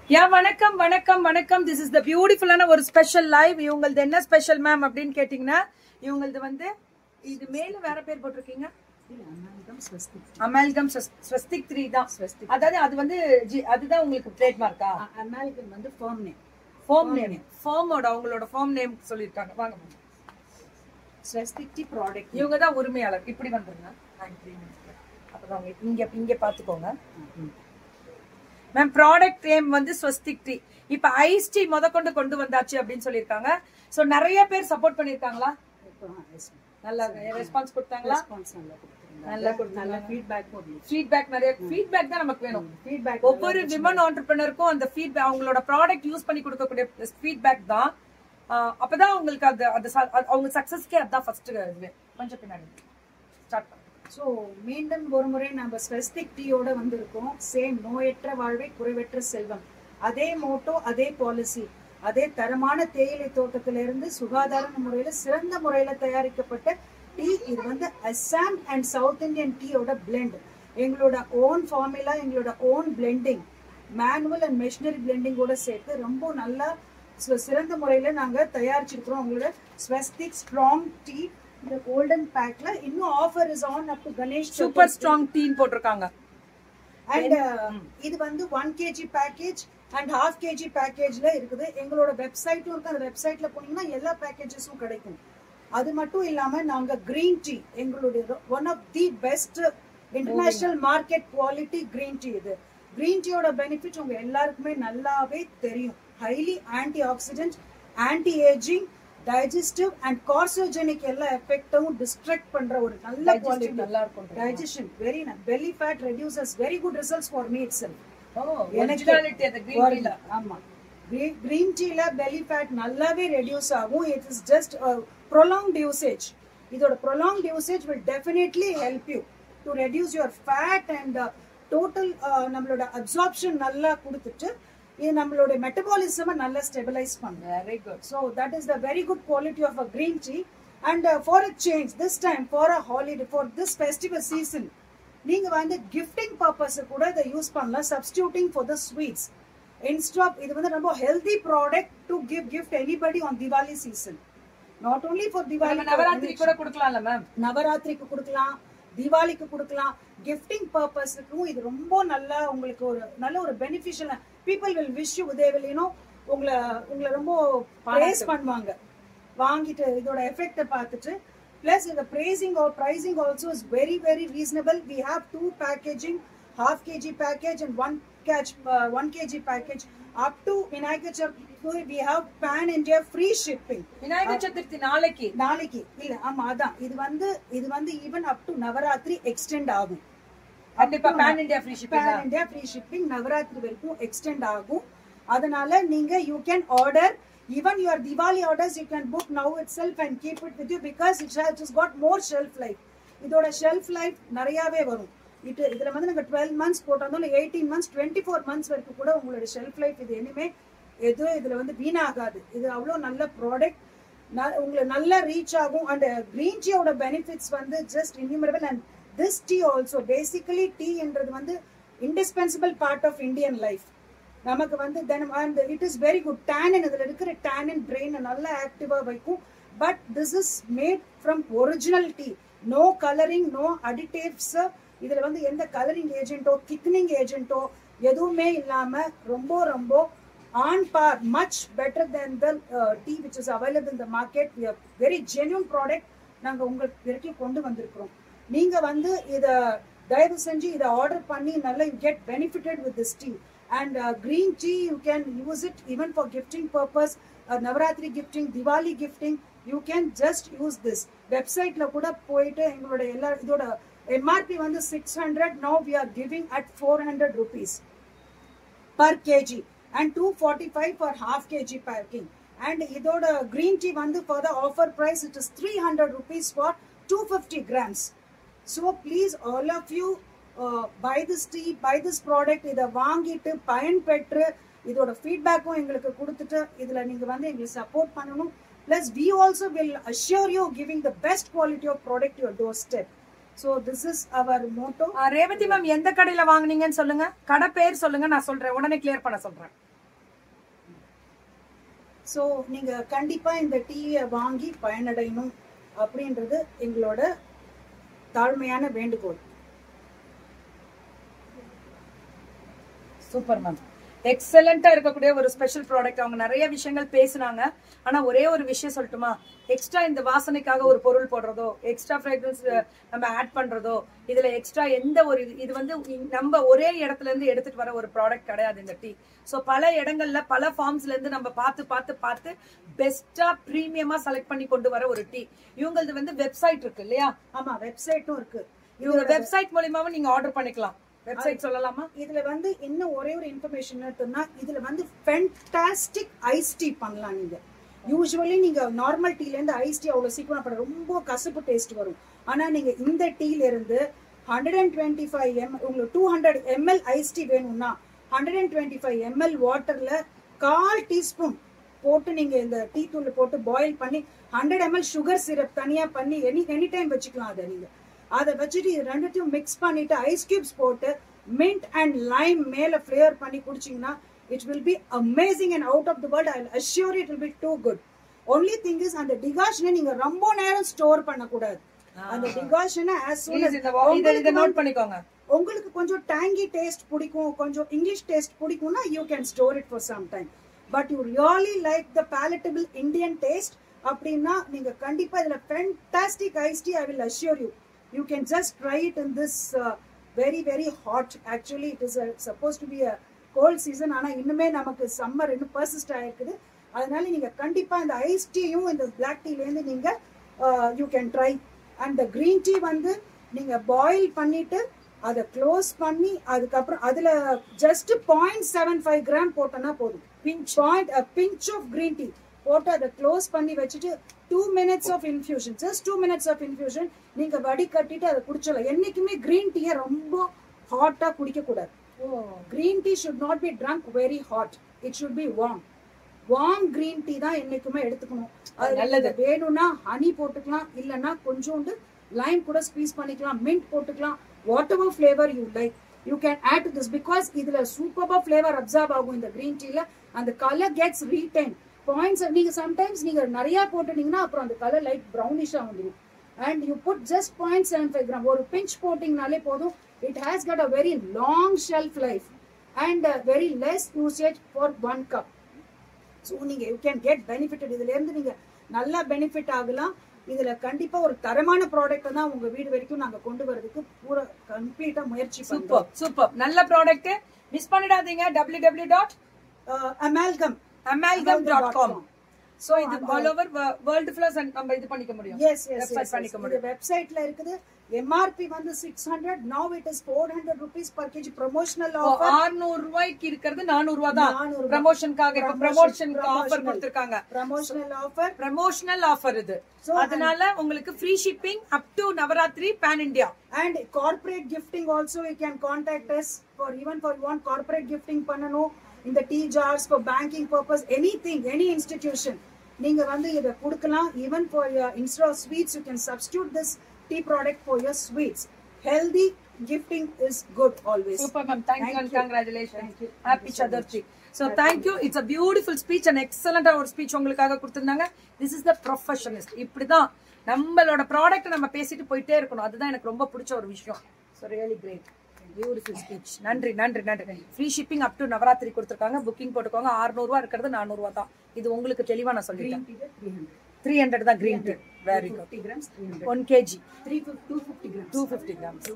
யா வணக்கம் வணக்கம் வணக்கம் திஸ் இஸ் த பியூட்டிஃபுல்லான ஒரு ஸ்பெஷல் லைவ் இவங்களது என்ன ஸ்பெஷல் மேம் அப்படின்னு கேட்டிங்கன்னா இவங்களது வந்து இது மேல வேற பேர் போட்டிருக்கீங்க அமால்கம் ஸ்வஸ்திக் த்ரீ தான் அதாவது அது வந்து ஜி- அதுதான் உங்களுக்கு ட்ரேட் மார்க்கா அமெரிக்கன் வந்து ஃபார்ம் நேம் ஃபார்ம் நேம் ஃபார்மோட அவங்களோட ஃபார்ம் நேம் சொல்லியிருக்காங்க வாங்க ma'am. ஸ்வஸ்திக் ப்ராடக்ட் இவங்க தான் உரிமையாளர் இப்படி வந்துருங்க நான் இப்படி நினைக்கிறேன். அப்பதான் உங்களுக்கு இங்க இங்க பாத்துக்கோங்க மேம் ப்ராடக்ட் நேம் வந்து ஸ்வஸ்திக் டீ இப்ப ஐஸ் டீ முத கொண்டு கொண்டு வந்தாச்சு அப்படின்னு சொல்லியிருக்காங்க சோ நிறைய பேர் சப்போர்ட் பண்ணிருக்காங்களா நல்லா ரெஸ்பான்ஸ் கொடுத்தாங்களா ரெஸ்பான்ஸ் நல்லா கொடுத்துருந்தாங்க நல்லா கொடுத்தாங்க. நல்ல ஃபீட்பேக் போடணும் ஃபீட்பேக் நிறைய ஃபீட்பேக் தான் நமக்கு வேணும் ஃபீட்பேக் ஒவ்வொரு விமன் ஆண்டர்பிரினருக்கும் அந்த ஃபீட்பேக் அவங்களோட ப்ராடக்ட் யூஸ் பண்ணி கொடுக்கக்கூடிய ஃபீட்பேக் தான் ஆஹ் அப்பதான் உங்களுக்கு அது அது ச- அது- அவங்க சக்சஸ்க்கே அதான் ஃபர்ஸ்ட் இதுவே கொஞ்சம் பின்னாடி ஸ்டார்ட் பண்ணுங்க ஸோ மீண்டும் ஒரு முறை நம்ம ஸ்வஸ்திக் டீயோட வந்திருக்கோம் சேம் நோயற்ற வாழ்வை குறைவற்ற செல்வம் அதே மோட்டோ அதே பாலிசி அதே தரமான தேயிலை தோட்டத்திலிருந்து சுகாதார முறையில சிறந்த முறையில தயாரிக்கப்பட்ட டீ இது வந்து அஸ்ஸாம் அண்ட் சவுத் இந்தியன் டீயோட blend எங்களோட ஓன் ஃபார்முலா எங்களோட own blending manual and machinery பிளெண்டிங்கோட சேர்த்து ரொம்ப நல்லா சி- சிறந்த முறையில நாங்க தயாரிச்சிருக்கிறோம் உங்களோட ஸ்வஸ்திக் ஸ்ட்ராங் டீ இந்த கோல்டன் பேக்ல இன்னும் offer is on up to Ganesh super strong டீன் போட்டிருக்காங்க அண்ட் இது வந்து one KG package and half KG பேக்கேஜ்ல இருக்குது எங்களோட வெப்சைட்டும் இருக்கு அந்த வெப்சைட்ல போனீங்கன்னா எல்லா பேக்கேஜஸும் கிடைக்கும் அது மட்டும் இல்லாம நாங்க கிரீன் டீ எங்களுடைய one of the best international market quality green tea இது கிரீன் டீயோட பெனிஃபிட் உங்க எல்லாருக்குமே நல்லாவே தெரியும் highly anti accident anti ageing digestive and carcinogenic எல்லா எஃபெக்டும் டிஸ்ட்ராக்ட் பண்ற ஒரு நல்ல Digestive குவாலிட்டி நல்லா இருக்கும் digestion very belly fat reduces very good results for me itself எனக்கு- ஒரிஜினாலிட்டி அந்த green for- tea ல. ஆமா கிரீன் டீல belly fat நல்லாவே ரெடியூஸ் ஆகும் it is just prolonged usage இதோட prolonged usage will definitely help you to reduce your fat and uh, total uh, நம்மளோட absorption நல்லா கொடுத்துட்டு இது நம்மளோட மெட்டபாலிசம் நல்லா ஸ்டெபிலைஸ் பண்ணும் very good So that is the very good quality of a green tea. And uh, for a change, this time for a holiday, for this festival season, நீங்க வந்து gifting purpose கூட இதை use பண்ணலாம் substituting for the sweets instead of இது வந்து ரொம்ப healthy product to give gift anybody on Diwali season not only for Diwali Navratri கூட கொடுக்கலாம்ல மேம் நவராத்திரிக்கு கொடுக்கலாம் தீபாவளிக்கு கொடுக்கலாம் கிஃப்டிங் பர்பஸுக்கும் இது ரொம்ப நல்லா உங்களுக்கு ஒரு நல்ல ஒரு beneficial people will wish you they will you know உங்களை உங்களை ரொம்ப ப்ரேஸ் பண்ணுவாங்க வாங்கிட்டு இதோட எஃபெக்ட்டை பார்த்துட்டு பிளஸ் இந்த pricing or pricing also is very very reasonable we have two packaging half kg package and one catch uh, one kg package up to Vinayagar Chaturthi we have pan India free shipping Vinayagar Chathurthi நாளைக்கு நாளைக்கு இல்ல ஆமா அதான் இது வந்து இது வந்து even up to Navratri extend ஆகும் கண்டிப்பா pan India free shipping pan India free shipping Navratri வரைக்கும் எக்ஸ்டெண்ட் ஆகும் அதனால நீங்க you can order even your Diwali orders you can book now itself and keep it with you because it is got more shelf life இதோட shelf life நிறையவே வரும் இது இதுல வந்து நாங்க டுவெல் மந்த்ஸ் போட்டிருந்தோம் eighteen months twenty four months வரைக்கும் கூட உங்களோட ஷெல்ஃப் லைஃப் இது இனிமே எதுவும் இதுல வந்து வீணாகாது இது அவ்வளோ நல்ல ப்ராடக்ட் உங்களுக்கு நல்லா ரீச் ஆகும் அண்ட் கிரீன் டீயோட பெனிஃபிட்ஸ் வந்து just innumerable and this tea also basically டீன்றது வந்து indispensable part of Indian life நமக்கு வந்து then and it is very good tannin இதுல இருக்கிற டேனின் பிரெயின் நல்லா ஆக்டிவா வைக்கும் but this is made from original tea no colouring no additives இதுல வந்து எந்த கலரிங் ஏஜென்ட்டோ திக்னிங் ஏஜென்ட்டோ எதுவுமே இல்லாம ரொம்ப ரொம்ப on par much better then the tea which is available in the market very genuine product நாங்க உங்களுக்கு வரைக்கும் கொண்டு வந்திருக்கிறோம் நீங்க வந்து இத தயவு செஞ்சு இதை ஆர்டர் பண்ணி நல்லா you get benefitted with this tea and green tea you can use it even for gifting purpose Navratri gifting Diwali gifting you can just use this வெப்சைட்ல கூட போயிட்டு எங்களோட எல்லா இதோட எம்ஆர்பி வந்து six hundred no we are giving at four hundred rupees per KG and two forty five for half KG packing and இதோட green tea வந்து for the offer price it is three hundred rupees for two fifty grams so please all of you buy this tea buy this product இதை வாங்கிட்டு பயன்பெற்று இதோட ஃபீட்பேக்கும் எங்களுக்கு கொடுத்துட்டு இதில் நீங்கள் வந்து எங்களுக்கு சப்போர்ட் பண்ணணும் plus we also will assure you giving the best quality of product your door step so this is our motto Revathi ma'am எந்த கடையில வாங்குனீங்கன்னு சொல்லுங்க கடை பேர் சொல்லுங்க நான் சொல்றேன் உடனே கிளியர் பண்ண சொல்றேன் ஸோ நீங்க கண்டிப்பா இந்த டீயை வாங்கி பயனடையணும் அப்படின்றது எங்களோட தாழ்மையான வேண்டுகோள் சூப்பர் மேம் எக்ஸலண்டா இருக்கக்கூடிய ஒரு ஸ்பெஷல் ப்ராடக்ட் அவங்க நிறைய விஷயங்கள் பேசுனாங்க ஆனா ஒரே ஒரு விஷயம் சொல்லட்டுமா எக்ஸ்ட்ரா இந்த வாசனைக்காக ஒரு பொருள் போடுறதோ எக்ஸ்ட்ரா ஃப்ராக்ரன்ஸ் நம்ம ஆட் பண்றதோ இதுல எக்ஸ்ட்ரா எந்த ஒரு இது- இது வந்து இ- நம்ம ஒரே இடத்துல இருந்து எடுத்துட்டு வர ஒரு ப்ராடக்ட் கிடையாது இந்த டீ சோ பல இடங்கள்ல பல ஃபார்ம்ஸ்ல இருந்து நம்ம பார்த்து பார்த்து பார்த்து பெஸ்டா பிரீமியமா செலக்ட் பண்ணி கொண்டு வர ஒரு டீ இவங்களது வந்து வெப்சைட் இருக்கு இல்லையா ஆமா வெப்சைட்டும் இருக்கு இவங்க வெப்சைட் மூலியமாவும் நீங்க ஆர்டர் பண்ணிக்கலாம் வெப்சைட் சொல்லலாமா இதுல வந்து இன்னும் ஒரே ஒரு இன்ஃபர்மேஷன் எடுத்தோம்னா இதுல வந்து ஃபென்டாஸ்டிக் ஐஸ் டீ பண்ணலாம் நீங்க யூஸ்வலி நீங்க நார்மல் டீல இருந்து ஐஸ் டீ அவ்வளவு சீக்கிரம் பண்ண ரொம்ப கசப்பு டேஸ்ட் வரும் ஆனா நீங்க இந்த டீல இருந்து hundred and twenty five M உங்களுக்கு two hundred ML ice tea வேணும்னா hundred and twenty five ML வாட்டர்ல கால் டீஸ்பூன் போட்டு நீங்க இந்த டீ தூள் போட்டு பாயில் பண்ணி ஹண்ட்ரட் எம்எல் சுகர் சிரப் தனியா பண்ணி எனி எனி டைம் வச்சுக்கலாம் அதை நீங்க அதை வச்சுட்டு இது ரெண்டுத்தையும் மிக்ஸ் பண்ணிட்டு ஐஸ் கியூப்ஸ் போட்டு மின்ட் அண்ட் லைம் மேல ஃபிளேவர் பண்ணி குடிச்சீங்கன்னா it will be amazing and out of the world I assure it will be too good only thing is அந்த டிகாஷனை நீங்க ரொம்ப நேரம் ஸ்டோர் பண்ணக்கூடாது அந்த டிகாஷனை as soon as Please இந்த வா- இதை இதை நோட் பண்ணிக்கோங்க உங்களுக்கு கொஞ்சம் டேங்கி டேஸ்ட் பிடிக்கும் கொஞ்சம் இங்கிலீஷ் டேஸ்ட் பிடிக்கும்னா you can store it for some time but you really like the palatable Indian taste அப்படின்னா நீங்க கண்டிப்பா இதுல fantastic ice tea I will assure you you can just try it in this very very hot actually it is suppose to be a cold season ஆனா இன்னுமே நமக்கு summer இன்னும் persist ஆயிருக்குது அதனால நீங்க கண்டிப்பா இந்த ஐஸ் டீயும் இந்த பிளாக் டீல இருந்து நீங்க you can try and green tea வந்து நீங்க பாயில் பண்ணிட்டு அதை க்ளோஸ் பண்ணி அதுக்கப்புறம் அதுல just point seven five gram போட்டோம்னா போதும் pinch point pinch of green tea போட்டு அதை க்ளோஸ் பண்ணி வச்சுட்டு two minutes of infusion just two minutes of infusion நீங்க வடிகட்டிட்டு அதை குடிச்சிடலாம் என்னைக்குமே கிரீன் டீயை ரொம்ப ஹாட்டா குடிக்க கூடாது green tea should not be drunk very hot it should be warm warm green tea தான் என்னைக்குமே எடுத்துக்கணும் அது நல்லது. நல்லது வேணும்னா ஹனி போட்டுக்கலாம் இல்லைன்னா கொஞ்சோண்டு லைம் கூட ஸ்பீஸ் பண்ணிக்கலாம் மின்ட் போட்டுக்கலாம் whatever flavour you like you can add to this because இதுல சூப்பர்பா ஃபிளேவர் அப்சர்வ் ஆகும் இந்த கிரீன் டீல அந்த கலர் கெட்ஸ் ரீடைன் பாயிண்ட்ஸ் நீங்க சம்டைம்ஸ் நீங்க நிறைய போட்டுட்டீங்கன்னா அப்புறம் அந்த கலர் லைட் ப்ரௌனிஷா வந்துடும் and you put just point seven five gram ஒரு பிஞ்ச் போட்டிங்கனாலே போதும் it has got a very long shelf life and very less usage for one cup so நீங்க யூ கேன் கெட் பெனிஃபிட்டட் இதுல இருந்து நீங்க நல்லா பெனிஃபிட் ஆகலாம் இதுல கண்டிப்பா ஒரு தரமான ப்ராடக்ட் தான் உங்க வீடு வரைக்கும் நாங்க கொண்டு வரதுக்கு பூரா கம்ப்ளீட்டா முயற்சி பண்றோம் சூப்பர் சூப்பர் நல்ல ப்ராடக்ட் மிஸ் பண்ணிடாதீங்க W W dot amalgam amalgam dot com so இது ஆல் ஓவர் வேர்ல்டு ஃபுல்லா நம்ம இது பண்ணிக்க முடியும் எஸ் எஸ் Website பண்ணிக்க முடியும் இது வெப்சைட்ல இருக்குது எம்ஆர்பி வந்து six hundred now it is four hundred rupees per KG promotional offer ஆறுநூறு ரூபாய்க்கு இருக்கிறது நானூறு ரூபாய் தான் 400 ரூபாய். ப்ரமோஷனுக்காக இப்ப Promotion, ப்ரமோஷனுக்கு ஆஃபர் promotional. கொடுத்திருக்காங்க ப்ரமோஷனல் ஆஃபர் ப்ரமோஷனல் ஆஃபர் இது So, அதனால உங்களுக்கு free shipping up to Navratri pan India and corporate gifting also you can contact us for even for one corporate gifting பண்ணணும் இந்த tea jars for banking purpose any thing any institution நீங்க வந்து இதை கொடுக்கலாம் even for instead of sweets you can substitute this tea product for your sweets healthy gifting is good always super ma'am thank you Thank and you. Congratulation Thank you. Happy Thank you so Chaturthi so thank you it's a beautiful speech and எக்ஸலண்டா ஒரு speech உங்களுக்காக கொடுத்திருந்தாங்க this is the professionalist இப்படிதான் நம்மளோட product நம்ம பேசிட்டு போயிட்டே இருக்கணும் அதுதான் எனக்கு ரொம்ப பிடிச்ச ஒரு விஷயம் so really great beautiful speech நன்றி நன்றி நன்றி free shipping up to Navratri கொடுத்துருக்காங்க புக்கிங் போட்டுக்கோங்க 600 ரூபா இருக்கிறது 400 ரூபா தான் இது உங்களுக்கு தெளிவா நான் சொல்லிட்டேன் த்ரீ ஹண்ட்ரட் தான் green tea very good grams one KG three two fifty grams two fifty grams